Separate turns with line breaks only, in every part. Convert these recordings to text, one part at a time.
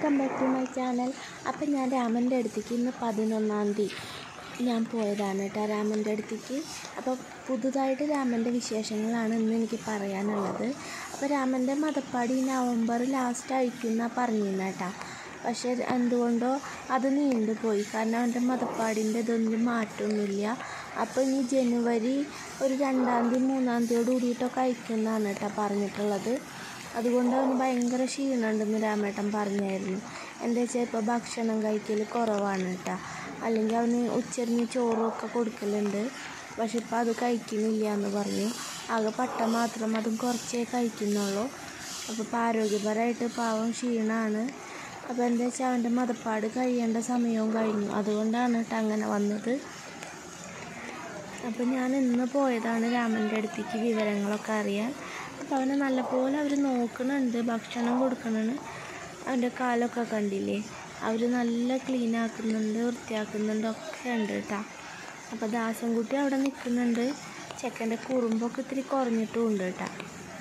Welcome back to my channel അപ്പം ഞാൻ രാമൻ്റെ അടുത്തേക്ക് ഇന്ന് പതിനൊന്നാം തീയതി ഞാൻ പോയതാണ് കേട്ടോ രാമൻ്റെ അടുത്തേക്ക് അപ്പോൾ പുതുതായിട്ട് രാമൻ്റെ വിശേഷങ്ങളാണ് ഇന്ന് എനിക്ക് പറയാനുള്ളത് അപ്പോൾ രാമൻ്റെ മതപ്പാടി നവംബർ ലാസ്റ്റ് അയക്കുന്ന പറഞ്ഞിരുന്ന കേട്ടോ പക്ഷേ എന്തുകൊണ്ടോ അത് നീണ്ടുപോയി കാരണം അവൻ്റെ മതപ്പാടിൻ്റെ ഇതൊന്നും മാറ്റമൊന്നുമില്ല അപ്പോൾ ഇനി ജനുവരി ഒരു രണ്ടാം തീയതി മൂന്നാം തീയതിയോട് കൂടിയിട്ടൊക്കെ അയക്കുന്നതാണ് കേട്ടോ പറഞ്ഞിട്ടുള്ളത് അതുകൊണ്ട് അവന് ഭയങ്കര ക്ഷീണമുണ്ടെന്ന് രാമേട്ടൻ പറഞ്ഞായിരുന്നു എന്താ വെച്ചാൽ ഇപ്പോൾ ഭക്ഷണം കഴിക്കൽ കുറവാണ് കേട്ടോ അല്ലെങ്കിൽ അവന് ഉച്ചരിഞ്ഞ് ചോറൊക്കെ കൊടുക്കലുണ്ട് പക്ഷെ ഇപ്പോൾ അത് കഴിക്കുന്നില്ല എന്ന് പറഞ്ഞു ആകെ പട്ട മാത്രം അതും കുറച്ചേ കഴിക്കുന്നുള്ളൂ അപ്പോൾ ഇപ്പോൾ ആരോഗ്യപരമായിട്ട് പാവം ക്ഷീണമാണ് അപ്പോൾ എന്താ വെച്ചാൽ അവൻ്റെ മതപ്പാട് കഴിയേണ്ട സമയവും കഴിഞ്ഞു അതുകൊണ്ടാണ് കേട്ടോ അങ്ങനെ വന്നത് അപ്പോൾ ഞാൻ ഇന്ന് പോയതാണ് രാമൻ്റെ അടുത്തേക്ക് വിവരങ്ങളൊക്കെ അറിയാൻ അപ്പോൾ അവനെ നല്ലപോലെ അവർ നോക്കുന്നുണ്ട് ഭക്ഷണം കൊടുക്കണണ് അവൻ്റെ കാലൊക്കെ കണ്ടില്ലേ അവർ നല്ല ക്ലീൻ ആക്കുന്നുണ്ട് വൃത്തിയാക്കുന്നുണ്ട് ഒക്കെ ഉണ്ട് കേട്ടോ അപ്പോൾ ദാസൻകുട്ടി അവിടെ നിൽക്കുന്നുണ്ട് ചെക്കൻ്റെ കുറുമ്പൊക്കെ ഇത്തിരി കുറഞ്ഞിട്ടും ഉണ്ട് കേട്ടോ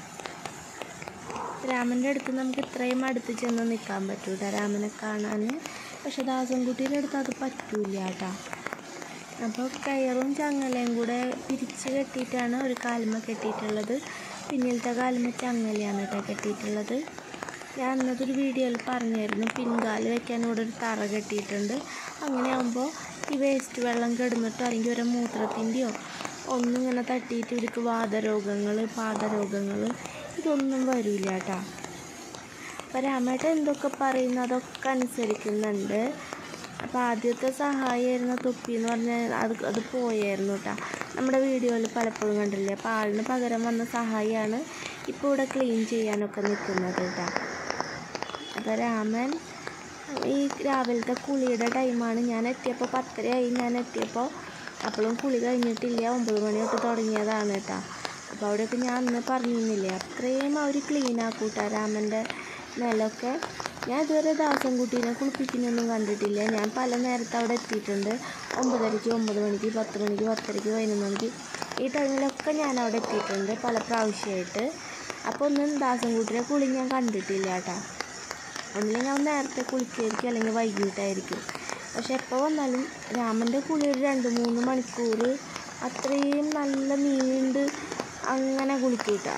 രാമൻ്റെ അടുത്ത് നമുക്ക് ഇത്രയും അടുത്ത് ചെന്ന് നിൽക്കാൻ പറ്റൂല രാമനെ കാണാൻ പക്ഷെ ദാസൻകുട്ടിയുടെ അടുത്ത് അത് പറ്റൂല കേട്ടോ അപ്പോൾ കയറും ചങ്ങലയും കൂടെ പിരിച്ച് കെട്ടിയിട്ടാണ് ഒരു കാൽമ കെട്ടിയിട്ടുള്ളത് പിന്നിലത്തെ കാൽമ ചങ്ങലയാണ് കേട്ടോ കെട്ടിയിട്ടുള്ളത് ഞാൻ അന്നതൊരു വീഡിയോയിൽ പറഞ്ഞായിരുന്നു പിൻകാല് വെക്കാൻ ഇവിടെ ഒരു തറ കെട്ടിയിട്ടുണ്ട് അങ്ങനെ ആകുമ്പോൾ ഈ വേസ്റ്റ് വെള്ളം കിടന്നിട്ടോ അല്ലെങ്കിൽ ഒരു മൂത്രത്തിൻ്റെയോ ഒന്നും ഇങ്ങനെ തട്ടിയിട്ട് ഇവർക്ക് വാതരോഗങ്ങൾ പാദരോഗങ്ങൾ ഇതൊന്നും വരില്ല കേട്ടോ അപ്പോൾ രാമേട്ടൻ എന്തൊക്കെ പറയുന്നു അതൊക്കെ അനുസരിക്കുന്നുണ്ട് അപ്പോൾ ആദ്യത്തെ സഹായമായിരുന്ന തൊപ്പി എന്ന് പറഞ്ഞാൽ അത് അത് പോയായിരുന്നു കേട്ടോ നമ്മുടെ വീഡിയോയിൽ പലപ്പോഴും കണ്ടില്ലേ അപ്പോൾ ആളിന് പകരം വന്ന സഹായിയാണ് ഇപ്പോൾ ഇവിടെ ക്ലീൻ ചെയ്യാനൊക്കെ നിൽക്കുന്നത് കേട്ടോ അപ്പോൾ രാമൻ ഈ രാവിലത്തെ കുളിയുടെ ടൈമാണ് ഞാൻ എത്തിയപ്പോൾ പത്തരയായി ഞാൻ എത്തിയപ്പോൾ അപ്പോഴും കുളി കഴിഞ്ഞിട്ടില്ല ഒമ്പത് മണി തൊട്ട് തുടങ്ങിയതാണ് കേട്ടോ അപ്പോൾ അവിടെയൊക്കെ ഞാൻ അന്ന് പറഞ്ഞിരുന്നില്ലേ അത്രയും അവർ ക്ലീൻ ആക്കൂട്ടാ രാമൻ്റെ നിലമൊക്കെ ഞാൻ ഇതുവരെ ദാസൻകുട്ടീനെ കുളിപ്പിക്കുന്നൊന്നും കണ്ടിട്ടില്ല ഞാൻ പല നേരത്ത് അവിടെ എത്തിയിട്ടുണ്ട് ഒമ്പതരയ്ക്ക് ഒമ്പത് മണിക്ക് പത്ത് മണിക്ക് പത്തരയ്ക്ക് പതിനൊന്ന് മണിക്ക് ഈ ടൈമിലൊക്കെ ഞാൻ അവിടെ എത്തിയിട്ടുണ്ട് പല പ്രാവശ്യമായിട്ട് അപ്പോൾ ഒന്നും ദാസൻകുട്ടിയുടെ കുളി ഞാൻ കണ്ടിട്ടില്ല കേട്ടോ ഒന്നില്ലെങ്കിൽ ഞാൻ നേരത്തെ കുളിക്കുമായിരിക്കും അല്ലെങ്കിൽ വൈകിട്ടായിരിക്കും പക്ഷെ എപ്പോൾ വന്നാലും രാമൻ്റെ കുളി ഒരു രണ്ട് മൂന്ന് മണിക്കൂർ അത്രയും നല്ല നീണ്ട് അങ്ങനെ കുളിക്കൂട്ടാ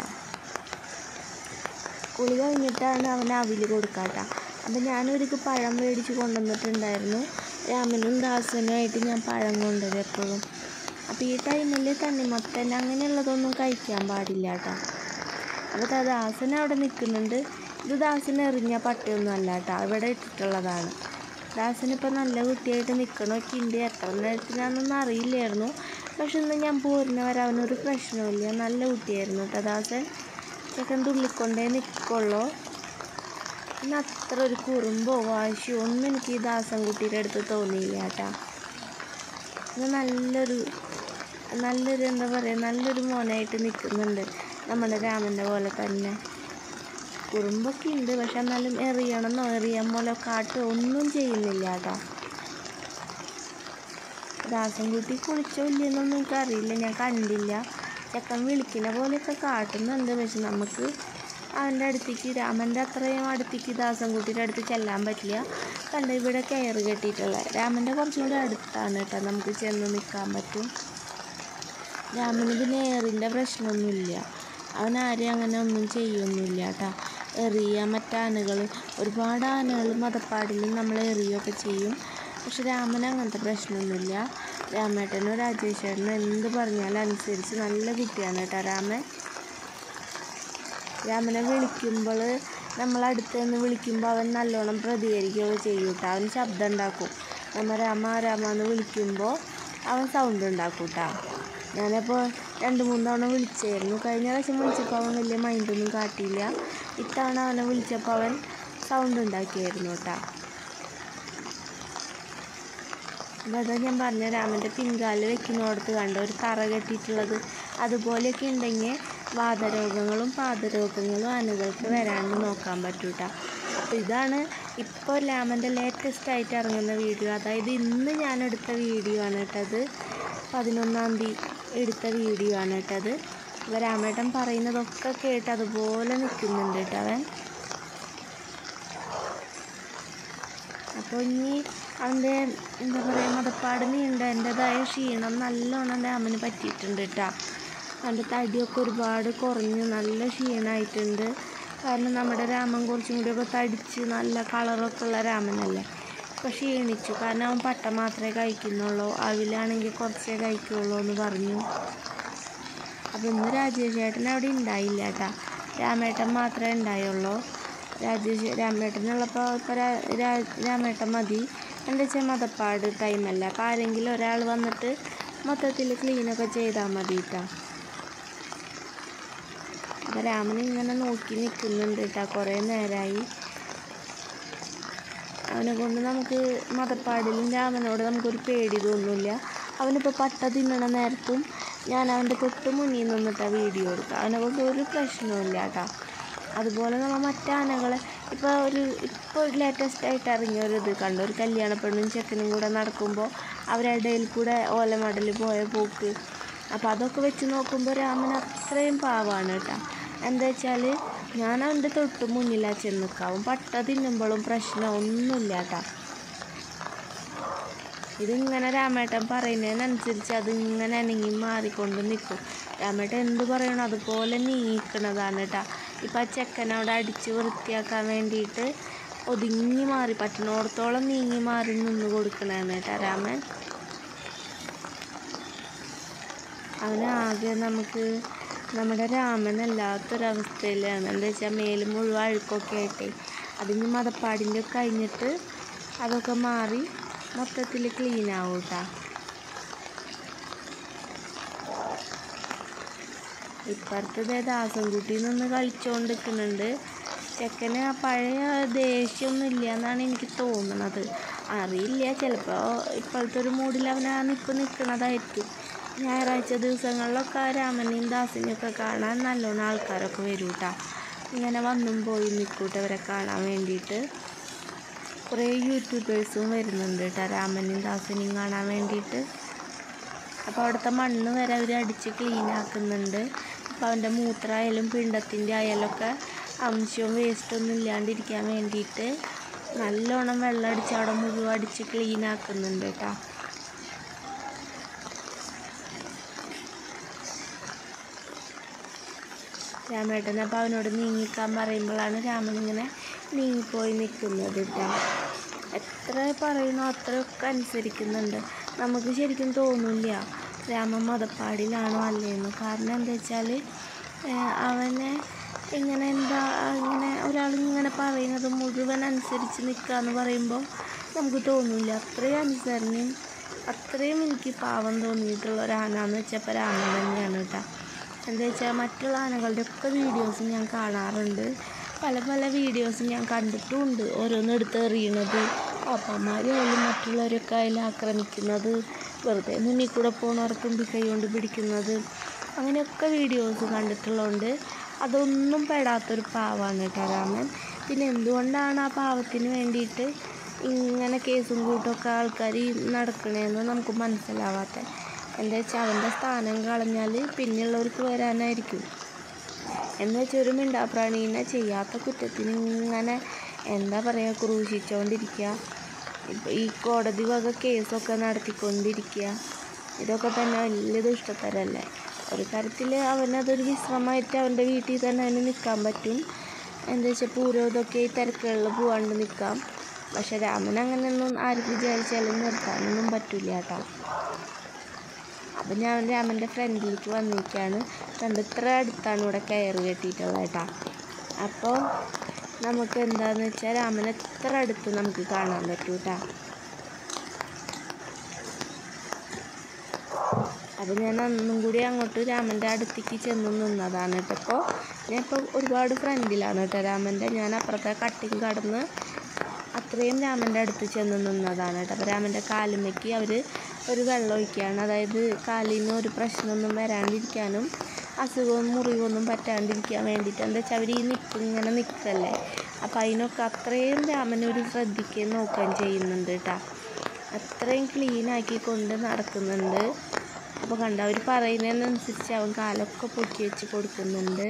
കുളി കഴിഞ്ഞിട്ടാണ് അവന് അവിൽ കൊടുക്കാട്ട അപ്പം ഞാനൊരിക്ക് പഴം മേടിച്ച് കൊണ്ടുവന്നിട്ടുണ്ടായിരുന്നു രാമനും ദാസനുമായിട്ട് ഞാൻ പഴം കൊണ്ടുവരും എപ്പോഴും അപ്പോൾ ഈ ടൈമിൽ തണ്ണിമത്തൻ അങ്ങനെയുള്ളതൊന്നും കഴിക്കാൻ പാടില്ല കേട്ടോ അപ്പോൾ ദാസൻ അവിടെ നിൽക്കുന്നുണ്ട് ഇത് ദാസൻ എറിഞ്ഞ പട്ടിയൊന്നും അല്ല കേട്ടോ ഇവിടെ ഇട്ടിട്ടുള്ളതാണ് ദാസനിപ്പോൾ നല്ല കുട്ടിയായിട്ട് നിൽക്കണമൊക്കെ ഉണ്ട് എത്ര നേരത്തിനാണെന്നൊന്നും അറിയില്ലായിരുന്നു പക്ഷെ ഇന്ന് ഞാൻ പോരുന്നവരെ അവനൊരു പ്രശ്നമില്ല നല്ല കുട്ടിയായിരുന്നു കേട്ടോ ദാസൻ ചെക്കൻ തുള്ളിക്കൊണ്ടേ നിൽക്കുള്ളൂ പിന്നെ അത്ര ഒരു കുറുമ്പോ വാശിയോ ഒന്നും എനിക്ക് ഈ ദാസൻകുട്ടിയുടെ അടുത്ത് തോന്നിയില്ല കേട്ടാ ഇത് നല്ലൊരു നല്ലൊരു എന്താ പറയുക നല്ലൊരു മോനായിട്ട് നിൽക്കുന്നുണ്ട് നമ്മുടെ രാമൻ്റെ പോലെ തന്നെ കുറുമ്പൊക്കെ ഉണ്ട് പക്ഷെ എന്നാലും എറിയണമെന്നോ എറിയാൻ പോലെ കാട്ടോ ഒന്നും ചെയ്യുന്നില്ല കേട്ടോ ദാസൻകുട്ടി കുളിച്ചോ ഇല്ലെന്നൊന്നും എനിക്കറിയില്ല ഞാൻ കണ്ടില്ല ചെക്കൻ വിളിക്കുന്ന പോലെയൊക്കെ കാട്ടുന്നുണ്ട് പക്ഷെ നമുക്ക് അവൻ്റെ അടുത്തേക്ക് രാമൻ്റെ അത്രയും അടുത്തേക്ക് ദാസൻകുട്ടിയുടെ അടുത്ത് ചെല്ലാൻ പറ്റില്ല കണ്ട ഇവിടെ കയറ് കെട്ടിയിട്ടുള്ള രാമൻ്റെ കുറച്ചും കൂടി അടുത്താണ് കേട്ടോ നമുക്ക് ചെന്ന് നിൽക്കാൻ പറ്റും രാമന് പിന്നെ എയറിൻ്റെ പ്രശ്നമൊന്നുമില്ല അവൻ ആരെയും അങ്ങനെ ഒന്നും ചെയ്യൊന്നുമില്ല കേട്ടോ എറിയ മറ്റാനകൾ ഒരുപാട് ആനകൾ മതപ്പാടിലും നമ്മൾ എറിയൊക്കെ ചെയ്യും പക്ഷെ രാമന് അങ്ങനത്തെ പ്രശ്നമൊന്നുമില്ല രാമേട്ടനോ രാജേഷേട്ടനോ എന്ത് പറഞ്ഞാലും അനുസരിച്ച് നല്ല കുട്ടിയാണ് കേട്ടോ രാമൻ രാമനെ വിളിക്കുമ്പോൾ നമ്മൾ അടുത്ത് നിന്ന് വിളിക്കുമ്പോൾ അവൻ നല്ലോണം പ്രതികരിക്കുകയൊക്കെ ചെയ്യും കേട്ടോ അവൻ ശബ്ദം ഉണ്ടാക്കും നമ്മൾ രാമ രാമ എന്ന് വിളിക്കുമ്പോൾ അവൻ സൗണ്ട് ഉണ്ടാക്കും കേട്ടോ ഞാനപ്പോൾ രണ്ട് മൂന്ന് തവണ വിളിച്ചായിരുന്നു കഴിഞ്ഞ പ്രാവശ്യം വിളിച്ചപ്പോൾ അവൻ വലിയ മൈൻഡൊന്നും കാട്ടിയില്ല ഇത്തവണ അവനെ വിളിച്ചപ്പോൾ അവൻ സൗണ്ട് ഉണ്ടാക്കിയായിരുന്നു കേട്ടോ അതാ ഞാൻ പറഞ്ഞ രാമൻ്റെ പിൻകാല് വെക്കുന്നിടത്ത് കണ്ട ഒരു തറ കെട്ടിയിട്ടുള്ളത് അതുപോലെയൊക്കെ ഉണ്ടെങ്കിൽ വാതരോഗങ്ങളും പാദരോഗങ്ങളും ആനകൾക്ക് വരാണ്ട് നോക്കാൻ പറ്റൂട്ട അപ്പോൾ ഇതാണ് ഇപ്പോൾ രാമൻ്റെ ലേറ്റസ്റ്റ് ആയിട്ട് ഇറങ്ങുന്ന വീഡിയോ അതായത് ഇന്ന് ഞാൻ എടുത്ത വീഡിയോ ആണ് കേട്ടത് പതിനൊന്നാം തീയതി എടുത്ത വീഡിയോ ആണ് കേട്ടത് അപ്പോൾ രാമേട്ടൻ പറയുന്നതൊക്കെ കേട്ട് അതുപോലെ നിൽക്കുന്നുണ്ട് കേട്ടോ അവൻ അപ്പോൾ ഇനി അവൻ്റെ എന്താ പറയുക മതപ്പാട് നീണ്ട എൻ്റെതായ ക്ഷീണം നല്ലോണം രാമന് പറ്റിയിട്ടുണ്ട് കേട്ടോ അവൻ്റെ തടിയൊക്കെ ഒരുപാട് കുറഞ്ഞ് നല്ല ക്ഷീണമായിട്ടുണ്ട് കാരണം നമ്മുടെ രാമൻ കുറച്ചും കൂടിയൊക്കെ തടിച്ച് നല്ല കളറൊക്കെ ഉള്ള രാമനല്ലേ ഇപ്പോൾ ക്ഷീണിച്ചു കാരണം അവൻ പട്ട മാത്രമേ കഴിക്കുന്നുള്ളൂ അവിലാണെങ്കിൽ കുറച്ചേ കഴിക്കുള്ളൂ എന്ന് പറഞ്ഞു അപ്പോൾ ഇന്ന് രാജേഷ് ചേട്ടൻ അവിടെ ഉണ്ടായില്ല കേട്ടാ രാമേട്ടൻ മാത്രമേ ഉണ്ടായുള്ളൂ രാജേഷ് രാമേട്ടനുള്ളപ്പോൾ ഇപ്പോൾ രാമേട്ടൻ മതി എന്താ വെച്ചാൽ മതപ്പാട് ടൈമല്ല അപ്പോൾ ആരെങ്കിലും ഒരാൾ വന്നിട്ട് മൊത്തത്തിൽ ക്ലീനൊക്കെ ചെയ്താൽ മതി കേട്ടോ അപ്പോൾ രാമൻ ഇങ്ങനെ നോക്കി നിൽക്കുന്നുണ്ട് കേട്ടോ കുറേ നേരമായി അവനെ കൊണ്ട് നമുക്ക് മതപ്പാടിലും രാമനോട് നമുക്കൊരു പേടി തോന്നില്ല അവനിപ്പോൾ പട്ട തിന്നണ നേരത്തും ഞാൻ അവൻ്റെ തൊട്ട് മുന്നിൽ നിന്നിട്ടാണ് വീഡിയോ എടുക്കുക അവനെ കൊണ്ട് ഒരു പ്രശ്നവുമില്ല കേട്ടോ അതുപോലെ നമ്മൾ മറ്റാനകളെ ഇപ്പോൾ ഒരു ഇപ്പോൾ ലേറ്റസ്റ്റ് ആയിട്ട് ഇറങ്ങിയ ഒരു ഇത് കണ്ടു ഒരു കല്യാണ പെണ്ണും ചെക്കനും കൂടെ നടക്കുമ്പോൾ അവരുടെ ഇടയിൽ കൂടെ ഓലമടൽ പോയ പോക്ക് അപ്പോൾ അതൊക്കെ വെച്ച് നോക്കുമ്പോൾ രാമൻ അത്രയും പാവാണ് കേട്ടോ എന്താ വെച്ചാൽ ഞാൻ അവൻ്റെ തൊട്ട് മുന്നിലാണ് ചെന്ന് നിൽക്കാവും പട്ട തിന്നുമ്പോഴും പ്രശ്നം ഒന്നുമില്ല കേട്ടോ ഇതിങ്ങനെ രാമേട്ടൻ പറയുന്നതിനനുസരിച്ച് അതിങ്ങനെ അനങ്ങി മാറിക്കൊണ്ട് നിൽക്കും രാമേട്ടൻ എന്ത് പറയണോ അതുപോലെ നീക്കണതാണ് കേട്ടോ ഇപ്പം ആ ചെക്കൻ അവിടെ അടിച്ച് വൃത്തിയാക്കാൻ വേണ്ടിയിട്ട് ഒതുങ്ങി മാറി പറ്റണോടത്തോളം നീങ്ങി മാറി നിന്ന് കൊടുക്കണതാണ് കേട്ടോ രാമൻ അവനാകെ നമുക്ക് നമ്മുടെ രാമനല്ലാത്തൊരവസ്ഥയിലാണ് എന്താ വെച്ചാൽ മേലും മുഴുവൻ അഴുക്കൊക്കെ ആയിട്ടേ അതിന് മതപ്പാടിൻ്റെ കഴിഞ്ഞിട്ട് അതൊക്കെ മാറി മൊത്തത്തിൽ ക്ലീൻ ആവും കേട്ടോ ഇപ്പുറത്തത് ദാസൻകുട്ടി നിന്ന് കളിച്ചുകൊണ്ട് നിൽക്കുന്നുണ്ട് ചെക്കന് ആ പഴയ ദേഷ്യമൊന്നും ഇല്ല എന്നാണ് എനിക്ക് തോന്നുന്നത് അറിയില്ല ചിലപ്പോൾ ഇപ്പോഴത്തെ ഒരു മൂഡിൽ അവൻ ആ നിൽപ്പ് നിൽക്കുന്നതായിരിക്കും ഞായറാഴ്ച ദിവസങ്ങളിലൊക്കെ ആ രാമനെയും ദാസിനെയും ഒക്കെ കാണാൻ നല്ലോണം ആൾക്കാരൊക്കെ വരും കേട്ടോ ഇങ്ങനെ വന്നും പോയി നിൽക്കൂട്ടെ അവരെ കാണാൻ വേണ്ടിയിട്ട് കുറേ യൂട്യൂബേഴ്സും വരുന്നുണ്ട് കേട്ടോ രാമനെയും ദാസിനെയും കാണാൻ വേണ്ടിയിട്ട് അപ്പോൾ അവിടുത്തെ മണ്ണ് വരെ അവർ അടിച്ച് ക്ലീൻ ആക്കുന്നുണ്ട് അപ്പോൾ അവൻ്റെ മൂത്രമായാലും പിണ്ടത്തിൻ്റെ ആയാലൊക്കെ അംശവും വേസ്റ്റൊന്നും ഇല്ലാണ്ടിരിക്കാൻ വേണ്ടിയിട്ട് നല്ലോണം വെള്ളം അടിച്ച് അവിടെ മുഴുവൻ അടിച്ച് ക്ലീൻ ആക്കുന്നുണ്ട് കേട്ടോ രാമേട്ടൻ അപ്പോൾ അവനോട് നീങ്ങിക്കാൻ പറയുമ്പോഴാണ് രാമൻ ഇങ്ങനെ നീങ്ങിപ്പോയി നിൽക്കുന്നത് കേട്ടോ എത്ര പറയണോ അത്രയൊക്കെ അനുസരിക്കുന്നുണ്ട് നമുക്ക് ശരിക്കും തോന്നില്ല രാമൻ മതപ്പാടിലാണോ അല്ലേന്ന് കാരണം എന്താ വെച്ചാൽ അവനെ ഇങ്ങനെ എന്താ ഇങ്ങനെ ഒരാൾ ഇങ്ങനെ പറയുന്നത് മുഴുവൻ അനുസരിച്ച് നിൽക്കുക എന്ന് പറയുമ്പോൾ നമുക്ക് തോന്നില്ല അത്രയും അനുസരണയും അത്രയും എനിക്ക് പാവം തോന്നിയിട്ടുള്ള ഒരു ആനാന്ന് വെച്ചപ്പോൾ രാമൻ തന്നെയാണ് കേട്ടോ എന്താ വെച്ചാൽ മറ്റുള്ള ആനകളുടെ ഒക്കെ വീഡിയോസ് ഞാൻ കാണാറുണ്ട് പല പല വീഡിയോസ് ഞാൻ കണ്ടിട്ടുമുണ്ട് ഓരോന്ന് എടുത്ത് എറിയണത് അപ്പന്മാരായാലും മറ്റുള്ളവരൊക്കെ അതിൽ ആക്രമിക്കുന്നത് വെറുതെ മുന്നിൽ കൂടെ പോണവർക്ക് തുമ്പി കൈ കൊണ്ട് പിടിക്കുന്നത് അങ്ങനെയൊക്കെ വീഡിയോസ് കണ്ടിട്ടുള്ളതുകൊണ്ട് അതൊന്നും പെടാത്തൊരു പാവമാണ് കേട്ടോ രാമൻ പിന്നെ എന്തുകൊണ്ടാണ് ആ പാവത്തിന് വേണ്ടിയിട്ട് ഇങ്ങനെ കേസും കൂട്ടമൊക്കെ ആൾക്കാർ നടക്കണേന്ന് നമുക്ക് മനസ്സിലാവാത്ത എന്താ വെച്ചാൽ അവൻ്റെ സ്ഥാനം കളഞ്ഞാൽ പിന്നെയുള്ളവർക്ക് വരാനായിരിക്കും എന്ന് വെച്ചാൽ ഒരു മിണ്ടാപ്രാണീനെ ചെയ്യാത്ത കുറ്റത്തിന് ഇങ്ങനെ എന്താ പറയുക ക്രൂശിച്ചുകൊണ്ടിരിക്കുക ഇപ്പം ഈ കോടതി വക കേസൊക്കെ നടത്തിക്കൊണ്ടിരിക്കുക ഇതൊക്കെ തന്നെ വലിയ ദുഷ്ടത്തരല്ലേ ഒരു തരത്തിൽ അവനതൊരു വിശ്രമമായിട്ട് അവൻ്റെ വീട്ടിൽ തന്നെ അവന് നിൽക്കാൻ പറ്റും എന്താ വെച്ചാൽ പൂരോതൊക്കെ ഈ തിരക്കുകളിൽ പോവാണ്ട് നിൽക്കാം പക്ഷെ രാമൻ അങ്ങനെയൊന്നും ആരും വിചാരിച്ചാലും നിർത്താനൊന്നും പറ്റില്ല കേട്ടോ അപ്പം ഞാൻ രാമൻ്റെ ഫ്രണ്ടിലേക്ക് വന്നിരിക്കുകയാണ് കണ്ട് ഇത്ര അടുത്താണ് ഇവിടെ കയറ് കെട്ടിയിട്ടുള്ളത് കേട്ടോ അപ്പോൾ നമുക്ക് എന്താണെന്ന് വെച്ചാൽ രാമൻ എത്ര അടുത്ത് നമുക്ക് കാണാൻ പറ്റൂ കേട്ടോ അപ്പോൾ ഞാൻ അന്നും കൂടി അങ്ങോട്ട് രാമൻ്റെ അടുത്തേക്ക് ചെന്ന് നിന്നതാണ് കേട്ടോ ഇപ്പോൾ ഞാൻ ഇപ്പോൾ ഒരുപാട് ഫ്രണ്ടിലാണ് കേട്ടോ രാമൻ്റെ ഞാൻ അപ്പുറത്തെ കട്ടിങ് കടന്ന് അത്രയും രാമൻ്റെ അടുത്ത് ചെന്ന് നിന്നതാണ് കേട്ടോ അപ്പോൾ രാമൻ്റെ കാലുമ്മയ്ക്ക് അവർ ഒരു വെള്ളം ഒഴിക്കുകയാണ് അതായത് കാലിന് ഒരു പ്രശ്നമൊന്നും വരാണ്ടിരിക്കാനും അസുഖവും മുറിവൊന്നും പറ്റാണ്ടിരിക്കാൻ വേണ്ടിയിട്ട് എന്താ വെച്ചാൽ അവർ ഈ നിൽപ്പ് ഇങ്ങനെ നിൽക്കല്ലേ അപ്പോൾ അതിനൊക്കെ അത്രയും രാമനെ ഒരു ശ്രദ്ധിക്കുകയും നോക്കുകയും ചെയ്യുന്നുണ്ട് കേട്ടോ അത്രയും ക്ലീനാക്കി കൊണ്ട് നടക്കുന്നുണ്ട് അപ്പോൾ കണ്ട അവർ പറയുന്നതിനനുസരിച്ച് അവൻ കാലൊക്കെ പൊക്കി വെച്ച് കൊടുക്കുന്നുണ്ട്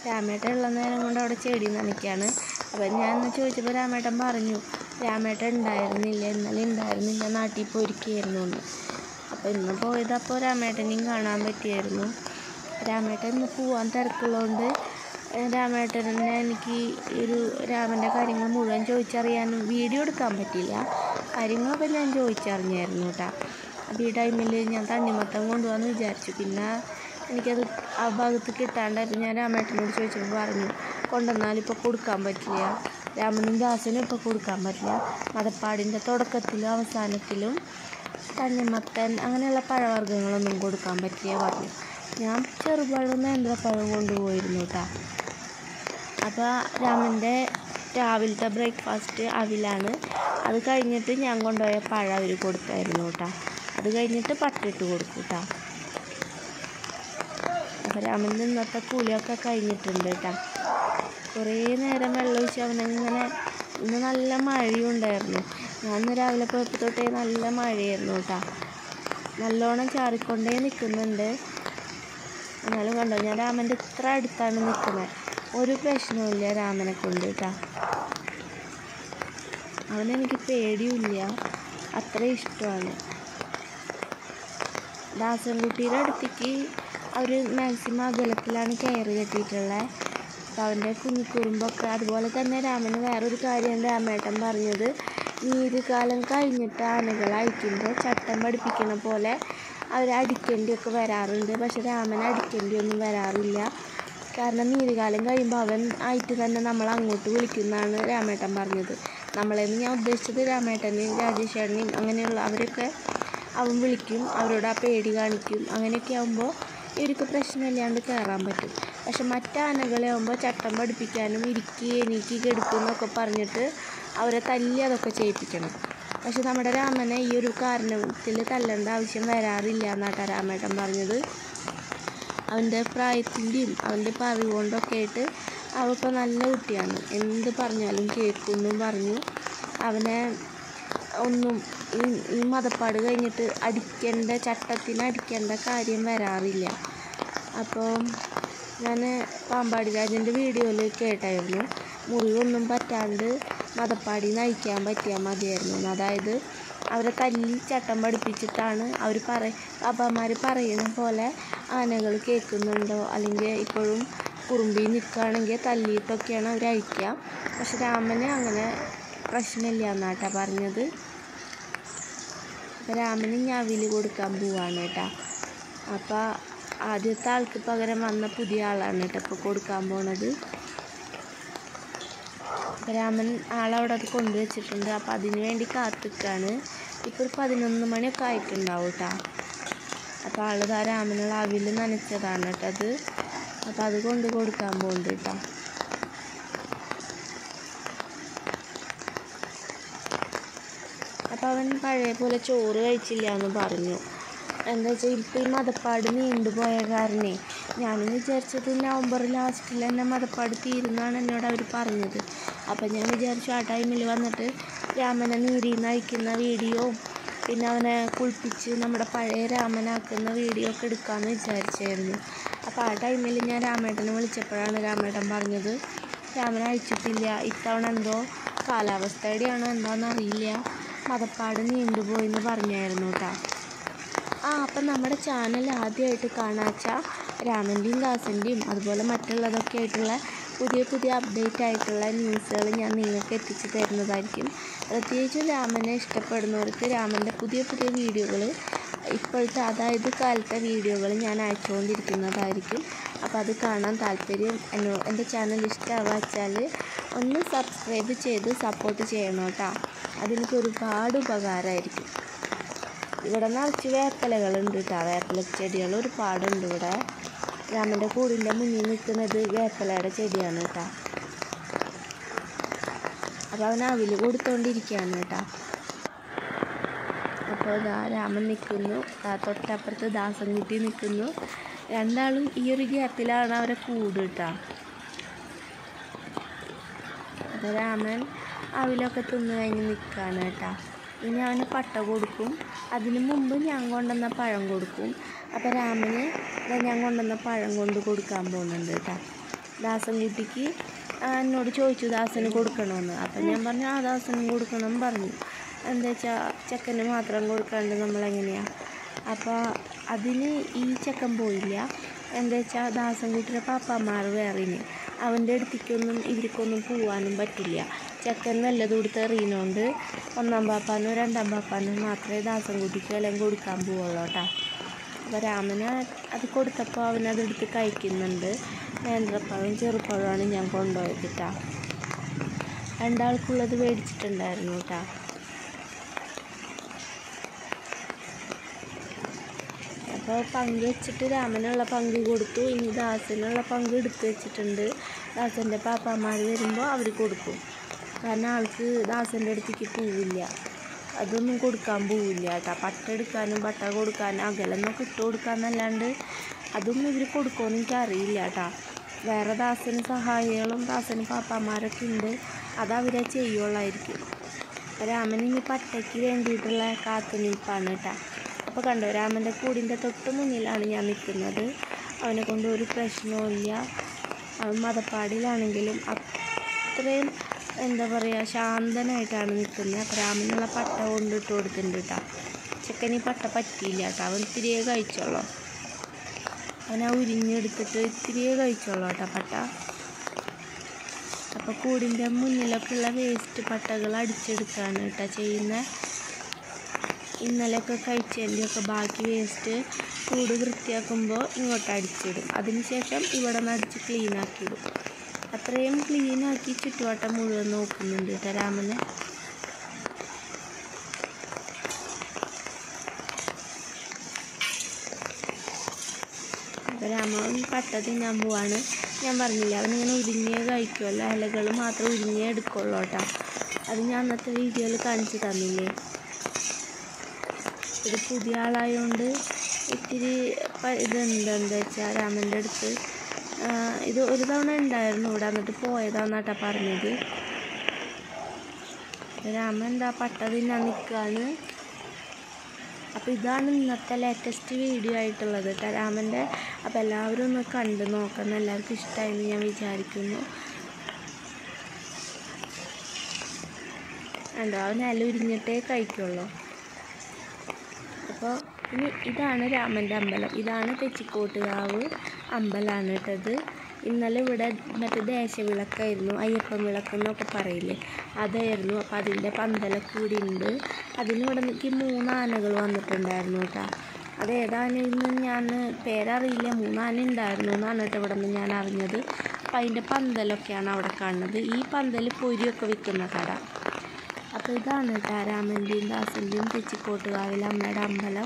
രാമേട്ടൻ ഉള്ള നേരം കൊണ്ട് അവിടെ ചെടി നനയ്ക്കാണ് അപ്പം ഞാൻ ഒന്ന് ചോദിച്ചപ്പോൾ രാമേട്ടൻ പറഞ്ഞു രാമേട്ടൻ ഉണ്ടായിരുന്നില്ല ഇന്നലെ ഉണ്ടായിരുന്നില്ല നാട്ടിൽ പോയിരിക്കുകയായിരുന്നു എന്ന് അപ്പോൾ ഇന്ന് പോയതപ്പോൾ രാമേട്ടനെയും കാണാൻ പറ്റിയായിരുന്നു രാമേട്ടൻ ഇന്ന് പോവാൻ തിരക്കുള്ളതുകൊണ്ട് രാമേട്ടനെ എനിക്ക് ഈ ഒരു രാമൻ്റെ കാര്യങ്ങൾ മുഴുവൻ ചോദിച്ചറിയാനും വീഡിയോ എടുക്കാൻ പറ്റിയില്ല കാര്യങ്ങളൊക്കെ ഞാൻ ചോദിച്ചറിഞ്ഞായിരുന്നു കേട്ടോ അപ്പോൾ ഈ ടൈമിൽ ഞാൻ തണ്ണിമത്തം കൊണ്ടുപോകാമെന്ന് വിചാരിച്ചു പിന്നെ എനിക്കത് ആ ഭാഗത്ത് കിട്ടാണ്ടായപ്പോൾ ഞാൻ രാമേട്ടനോട് ചോദിച്ചപ്പോൾ പറഞ്ഞു കൊണ്ടുവന്നാൽ ഇപ്പോൾ കൊടുക്കാൻ പറ്റില്ല രാമനും ദാസനും ഇപ്പോൾ കൊടുക്കാൻ പറ്റില്ല മതപ്പാടിൻ്റെ തുടക്കത്തിലും അവസാനത്തിലും തണ്ണിമത്തൻ അങ്ങനെയുള്ള പഴവർഗ്ഗങ്ങളൊന്നും കൊടുക്കാൻ പറ്റില്ല പറഞ്ഞു ഞാൻ ചെറുപഴം നേന്ത്രപ്പഴം കൊണ്ടുപോയിരുന്നു കേട്ടോ അപ്പോൾ രാമൻ്റെ രാവിലത്തെ ബ്രേക്ക്ഫാസ്റ്റ് അവിലാണ് അത് കഴിഞ്ഞിട്ട് ഞാൻ കൊണ്ടുപോയ പഴം അവർ കൊടുത്തായിരുന്നു കേട്ടോ അത് കഴിഞ്ഞിട്ട് പട്ടിട്ട് കൊടുക്കും കേട്ടോ അപ്പോൾ രാമൻ്റെ ഇന്നത്തെ കുളിയൊക്കെ കഴിഞ്ഞിട്ടുണ്ട് കേട്ടോ കുറേ നേരം വെള്ളം ഒഴിച്ച് അവനങ്ങനെ ഇന്ന് നല്ല മഴയും ഉണ്ടായിരുന്നു ഞാൻ ഇന്ന് രാവിലെ പോയപ്പോൾ തൊട്ടേ നല്ല മഴയായിരുന്നു കേട്ടോ നല്ലോണം ചാറിക്കൊണ്ടേ നിൽക്കുന്നുണ്ട് എന്നാലും കണ്ടോ ഞാൻ രാമൻ്റെ ഇത്ര അടുത്താണ് നിൽക്കുന്നത് ഒരു പ്രശ്നവുമില്ല രാമനെ കൊണ്ട് കേട്ടോ അവനെനിക്ക് പേടിയുമില്ല അത്ര ഇഷ്ടമാണ് ദാസൻകുട്ടിയുടെ അടുത്തേക്ക് അവർ മാക്സിമം അകലത്തിലാണ് കയറ് കെട്ടിയിട്ടുള്ളത് അപ്പോൾ അവൻ്റെ കുഞ്ഞിക്കുറുമ്പൊക്കെ അതുപോലെ തന്നെ രാമന് വേറൊരു കാര്യം രാമേട്ടൻ പറഞ്ഞത് നീരുകാലം കഴിഞ്ഞിട്ട് ആനകൾ അയക്കുമ്പോൾ ചട്ടം പഠിപ്പിക്കണ പോലെ അവർ അടിക്കേണ്ടിയൊക്കെ വരാറുണ്ട് പക്ഷെ രാമന് അടിക്കേണ്ടിയൊന്നും വരാറില്ല കാരണം നീരുകാലം കഴിയുമ്പോൾ അവൻ ആയിട്ട് തന്നെ നമ്മൾ അങ്ങോട്ട് വിളിക്കുന്നതാണ് രാമേട്ടൻ പറഞ്ഞത് നമ്മളെന്ന് ഞാൻ ഉദ്ദേശിച്ചത് രാമേട്ടനെയും രാജേഷ് ചേട്ടനെയും അങ്ങനെയുള്ള അവരൊക്കെ അവൻ വിളിക്കും അവരോട് ആ പേടി കാണിക്കും അങ്ങനെയൊക്കെ ആകുമ്പോൾ ഇവർക്ക് പ്രശ്നമില്ലാണ്ട് കയറാൻ പറ്റും പക്ഷെ മറ്റാനകളെ ആകുമ്പോൾ ചട്ടം പഠിപ്പിക്കാനും ഇരിക്കി എണീക്കി കെടുക്കും എന്നൊക്കെ പറഞ്ഞിട്ട് അവരെ തല്ലി അതൊക്കെ ചെയ്യിപ്പിക്കണം പക്ഷെ നമ്മുടെ രാമനെ ഈ ഒരു കാരണത്തിൽ തല്ലേണ്ട ആവശ്യം വരാറില്ല എന്നാട്ടാ രാമേട്ടൻ പറഞ്ഞത് അവൻ്റെ പ്രായത്തിൻ്റെയും അവൻ്റെ പറിവ് കൊണ്ടൊക്കെ ആയിട്ട് അവപ്പോൾ നല്ല കുട്ടിയാണ് എന്ത് പറഞ്ഞാലും കേൾക്കുമെന്നും പറഞ്ഞു അവനെ ഒന്നും ഈ ഈ മതപ്പാട് കഴിഞ്ഞിട്ട് അടിക്കേണ്ട ചട്ടത്തിന് അടിക്കേണ്ട കാര്യം വരാറില്ല അപ്പോൾ ഞാൻ പാമ്പാടി രാജൻ്റെ വീഡിയോയിൽ കേട്ടായിരുന്നു മുറിവൊന്നും പറ്റാണ്ട് മതപ്പാടി നയിക്കാൻ പറ്റിയാൽ മതിയായിരുന്നു എന്ന്. അതായത് അവരെ തല്ലി ചട്ടം പഠിപ്പിച്ചിട്ടാണ് അവർ പറ അപ്പന്മാർ പറയുന്ന പോലെ ആനകൾ കേൾക്കുന്നുണ്ടോ അല്ലെങ്കിൽ ഇപ്പോഴും കുറുമ്പി നിൽക്കുകയാണെങ്കിൽ തല്ലിയിട്ടൊക്കെയാണ് അവർ അയക്കുക പക്ഷെ രാമന് അങ്ങനെ പ്രശ്നമില്ല എന്നാട്ടാ പറഞ്ഞത് അപ്പോൾ രാമന് ഞവില് കൊടുക്കാൻ പോവാണ് കേട്ടോ അപ്പോൾ ആദ്യത്തെ ആൾക്ക് പകരം വന്ന പുതിയ ആളാണ് കേട്ടോ ഇപ്പോൾ കൊടുക്കാൻ പോണത് അപ്പോൾ രാമൻ ആളവിടെ അത് കൊണ്ടുവച്ചിട്ടുണ്ട് അപ്പോൾ അതിന് വേണ്ടി കാത്തിക്കാണ് ഇപ്പോൾ ഒരു പതിനൊന്ന് മണിയൊക്കെ ആയിട്ടുണ്ടാവും കേട്ടോ അപ്പോൾ ആളിതാ രാമനുള്ള അവിൽ നനച്ചതാണ് കേട്ടോ അത് അപ്പോൾ അത് കൊണ്ട് കൊടുക്കാൻ പോകുന്നുണ്ട് കേട്ടോ അപ്പോൾ അവൻ പഴയ പോലെ ചോറ് കഴിച്ചില്ല എന്ന് പറഞ്ഞു എന്താ വെച്ചാൽ ഇപ്പോൾ ഈ മതപ്പാട് നീണ്ടുപോയ കാരണേ ഞാനും വിചാരിച്ചത് നവംബർ ലാസ്റ്റിൽ തന്നെ മതപ്പാട് തീരുന്നാണ് എന്നോട് അവർ പറഞ്ഞത് അപ്പം ഞാൻ വിചാരിച്ചു ആ ടൈമിൽ വന്നിട്ട് രാമനെ നീരിൽ നിന്ന് അയക്കുന്ന വീഡിയോ പിന്നെ അവനെ കുളിപ്പിച്ച് നമ്മുടെ പഴയ രാമനാക്കുന്ന വീഡിയോ ഒക്കെ എടുക്കാമെന്ന് വിചാരിച്ചായിരുന്നു അപ്പോൾ ആ ടൈമിൽ ഞാൻ രാമേട്ടനെ വിളിച്ചപ്പോഴാണ് രാമേട്ടൻ പറഞ്ഞത് രാമൻ അയച്ചിട്ടില്ല ഇത്തവണ എന്തോ കാലാവസ്ഥയുടെയാണോ എന്താണെന്ന് അറിയില്ല മതപ്പാട് നീണ്ടുപോയി എന്ന് പറഞ്ഞായിരുന്നു കേട്ടോ ആ അപ്പം നമ്മുടെ ചാനൽ ആദ്യമായിട്ട് കാണാച്ച രാമൻ്റെയും ദാസൻ്റെയും അതുപോലെ മറ്റുള്ളതൊക്കെ ആയിട്ടുള്ള പുതിയ പുതിയ അപ്ഡേറ്റ് ആയിട്ടുള്ള ന്യൂസുകൾ ഞാൻ നിങ്ങൾക്ക് എത്തിച്ചു തരുന്നതായിരിക്കും പ്രത്യേകിച്ചും രാമനെ ഇഷ്ടപ്പെടുന്നവർക്ക് രാമൻ്റെ പുതിയ പുതിയ വീഡിയോകൾ ഇപ്പോഴത്തെ അതായത് കാലത്തെ വീഡിയോകൾ ഞാൻ അയച്ചുകൊണ്ടിരിക്കുന്നതായിരിക്കും അപ്പോൾ അത് കാണാൻ താല്പര്യം എന്നോ എൻ്റെ ചാനൽ ഇഷ്ടമാവുക വെച്ചാൽ ഒന്ന് സബ്സ്ക്രൈബ് ചെയ്ത് സപ്പോർട്ട് ചെയ്യണം കേട്ടോ അതെനിക്ക് ഒരുപാട് ഉപകാരമായിരിക്കും ഇവിടെ നിറച്ച് വേപ്പിലകളുണ്ട് കേട്ടോ വേപ്പില ചെടികൾ ഒരുപാടുണ്ട് ഇവിടെ രാമൻ്റെ കൂടിൻ്റെ മുന്നിൽ നിൽക്കുന്നത് വേപ്പിലയുടെ ചെടിയാണ് കേട്ടോ അപ്പോൾ അവൻ അവിൽ കൊടുത്തോണ്ടിരിക്കുകയാണ് കേട്ടോ അപ്പോൾ ഇതാ രാമൻ നിൽക്കുന്നു ദാ തൊട്ടപ്പുറത്ത് ദാസൻകുട്ടി നിൽക്കുന്നു രണ്ടാളും ഈ ഒരു ഗ്യാപ്പിലാണ് അവരെ കൂട് കേട്ടോ അപ്പോൾ രാമൻ അവിലൊക്കെ തിന്ന് കഴിഞ്ഞ് നിൽക്കുകയാണ് കേട്ടോ ഇനി അവന് പട്ട കൊടുക്കും അതിന് മുമ്പ് ഞാൻ കൊണ്ടുവന്ന പഴം കൊടുക്കും അപ്പോൾ രാമന് ദാ ഞാൻ കൊണ്ടുവന്ന പഴം കൊണ്ട് കൊടുക്കാൻ പോകുന്നുണ്ട് കേട്ടോ ദാസൻകുട്ടിക്ക് ആ, എന്നോട് ചോദിച്ചു ദാസന് കൊടുക്കണമെന്ന് അപ്പം ഞാൻ പറഞ്ഞു ആ ദാസനും കൊടുക്കണം പറഞ്ഞു എന്താ വെച്ചാൽ ചെക്കന് മാത്രം കൊടുക്കാണ്ട് നമ്മളെങ്ങനെയാണ് അപ്പോൾ അതിന് ഈ ചെക്കൻ പോയില്ല എന്താ വെച്ചാൽ ദാസൻകുട്ടിയുടെ പാപ്പാമാർ വേറെന് അവൻ്റെ അടുത്തേക്കൊന്നും ഇവർക്കൊന്നും പോവാനും പറ്റില്ല ചെക്കൻ നല്ലത് കൊടുത്ത് എറിയുന്നതുകൊണ്ട് ഒന്നാം പാപ്പാനും രണ്ടാം പാപ്പാനും മാത്രമേ ദാസൻകുട്ടിക്ക് എല്ലാം കൊടുക്കാൻ പോവുള്ളൂ കേട്ടോ അപ്പോൾ രാമന് അത് കൊടുത്തപ്പോൾ അവനതെടുത്ത് കഴിക്കുന്നുണ്ട് നേന്ത്രപ്പഴവും ചെറുപ്പഴമാണ് ഞാൻ കൊണ്ടുപോയത് കേട്ടോ രണ്ടാൾക്കുള്ളത് മേടിച്ചിട്ടുണ്ടായിരുന്നു കേട്ടോ അപ്പോൾ പങ്ക് വെച്ചിട്ട് രാമനുള്ള പങ്ക് കൊടുത്തു ഇനി ദാസനുള്ള പങ്ക് എടുത്ത് വെച്ചിട്ടുണ്ട് ദാസൻ്റെ പാപ്പാമാർ വരുമ്പോൾ അവർ കൊടുക്കും കാരണം ആൾക്ക് ദാസൻ്റെ അടുത്തേക്ക് പോവില്ല അതൊന്നും കൊടുക്കാൻ പോവില്ല കേട്ടോ പട്ട എടുക്കാനും പട്ട കൊടുക്കാനും അകലെന്നൊക്കെ ഇട്ട് കൊടുക്കാന്നല്ലാണ്ട് അതൊന്നും ഇവർ കൊടുക്കുമെന്ന് എനിക്കറിയില്ല കേട്ടോ വേറെ ദാസന് സഹായികളും ദാസന് പാപ്പാമാരൊക്കെ ഉണ്ട് അത് അവരെ ചെയ്യുള്ളായിരിക്കും രാമൻ ഇനി പട്ടയ്ക്ക് വേണ്ടിയിട്ടുള്ള കാത്തുനിൽപ്പാണ് കേട്ടോ അപ്പോൾ കണ്ടോ രാമൻ്റെ കൂടിൻ്റെ തൊട്ട് മുന്നിലാണ് ഞാൻ നിൽക്കുന്നത് അവനെ കൊണ്ട് ഒരു പ്രശ്നവും ഇല്ല അവൻ മതപ്പാടിലാണെങ്കിലും അത്രയും എന്താ പറയുക ശാന്തനായിട്ടാണ് നിൽക്കുന്നത് അപ്പോൾ രാമനുള്ള പട്ട കൊണ്ടിട്ട് കൊടുത്തിട്ടുണ്ട് കേട്ടോ ചെക്കന് ഈ പട്ട പറ്റിയില്ല കേട്ടോ അവൻ ഇത്തിരിയേ കഴിച്ചോളൂ അവൻ ആ ഉരിഞ്ഞെടുത്തിട്ട് ഇത്തിരിയേ കഴിച്ചോളൂ കേട്ടോ പട്ട അപ്പോൾ കൂടിൻ്റെ മുന്നിലൊക്കെ ഉള്ള വേസ്റ്റ് പട്ടകൾ അടിച്ചെടുക്കുകയാണ് കേട്ടോ ചെയ്യുന്നത് ഇന്നലെയൊക്കെ കഴിച്ചതിൻ്റെയൊക്കെ ബാക്കി വേസ്റ്റ് കൂട് വൃത്തിയാക്കുമ്പോൾ ഇങ്ങോട്ട് അടിച്ചിടും അതിനുശേഷം ഇവിടെ നിന്ന് അടിച്ച് ക്ലീൻ ആക്കിയിടും അത്രയും ക്ലീനാക്കി ചുറ്റുവട്ടം മുഴുവൻ നോക്കുന്നുണ്ട് കേട്ടോ രാമനെ അപ്പോൾ രാമൻ പട്ട തിന്നാൻ പോവാണ് ഞാൻ പറഞ്ഞില്ല അവനിങ്ങനെ ഉരിഞ്ഞേ കഴിക്കുമല്ലോ ഇലകൾ മാത്രം ഉരിഞ്ഞേ എടുക്കുള്ളൂ കേട്ടോ അത് ഞാൻ അന്നത്തെ വീഡിയോയിൽ കാണിച്ചു തന്നില്ലേ ഇത് പുതിയ ആളായതുകൊണ്ട് ഇത്തിരി പ- ഇതുണ്ട് എന്താ വെച്ചാൽ രാമൻ്റെ അടുത്ത് ആ, ഇത് ഒരു തവണ ഉണ്ടായിരുന്നു ഇവിടെ എന്നിട്ട് പോയതാന്നാട്ടാ പറഞ്ഞത് രാമൻ എന്താ പട്ട തിന്നാൻ നിൽക്കുകയാണ് അപ്പോൾ ഇതാണ് ഇന്നത്തെ ലേറ്റസ്റ്റ് വീഡിയോ ആയിട്ടുള്ളത് കേട്ടോ രാമൻ്റെ അപ്പോൾ എല്ലാവരും ഒന്ന് കണ്ട് നോക്കണം എല്ലാവർക്കും ഇഷ്ടമായെന്ന് ഞാൻ വിചാരിക്കുന്നു ഉണ്ടോ അവൻ ഇല ഉരിഞ്ഞിട്ടേ കഴിക്കുള്ളൂ അപ്പോൾ ഇനി ഇതാണ് രാമൻ്റെ അമ്പലം ഇതാണ് തെച്ചിക്കോട്ടുകാവ് അമ്പലമാണ് കേട്ടത് ഇന്നലെ ഇവിടെ മറ്റേ ദേശവിളക്കായിരുന്നു അയ്യപ്പൻ വിളക്ക് എന്നൊക്കെ പറയില്ലേ അതായിരുന്നു അപ്പോൾ അതിൻ്റെ പന്തലൊക്കെ കൂടി ഉണ്ട് അതിനിവിടെ എനിക്ക് മൂന്ന് ആനകൾ വന്നിട്ടുണ്ടായിരുന്നു കേട്ടോ അത് ഏതാനെന്ന് ഞാൻ പേരറിയില്ല മൂന്നാന ഉണ്ടായിരുന്നു എന്നാണ് കേട്ടോ ഇവിടെ നിന്ന് ഞാൻ അറിഞ്ഞത് അപ്പോൾ അതിൻ്റെ പന്തലൊക്കെയാണ് അവിടെ കാണുന്നത് ഈ പന്തൽ പൊരിയൊക്കെ വിൽക്കുന്ന കട അപ്പോൾ ഇതാണ് കേട്ടോ രാമൻ്റെയും ദാസൻ്റെയും തെച്ചിക്കോട്ടുകാവിലെ അമ്മയുടെ അമ്പലം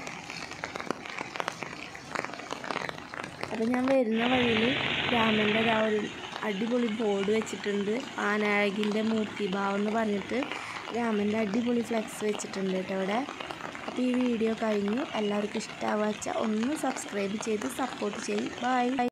അപ്പോൾ ഞാൻ വരുന്ന വഴിയിൽ രാമൻ്റെ ആ ഒരു അടിപൊളി ബോർഡ് വെച്ചിട്ടുണ്ട് ആനായകിൻ്റെ മൂർത്തിഭാവം എന്ന് പറഞ്ഞിട്ട് രാമൻ്റെ അടിപൊളി ഫ്ലെക്സ് വെച്ചിട്ടുണ്ട് കേട്ടോ ഇവിടെ അപ്പോൾ ഈ വീഡിയോ കഴിഞ്ഞു എല്ലാവർക്കും ഇഷ്ടമാവുക വെച്ചാൽ ഒന്ന് സബ്സ്ക്രൈബ് ചെയ്ത് സപ്പോർട്ട് ചെയ്യും ബൈ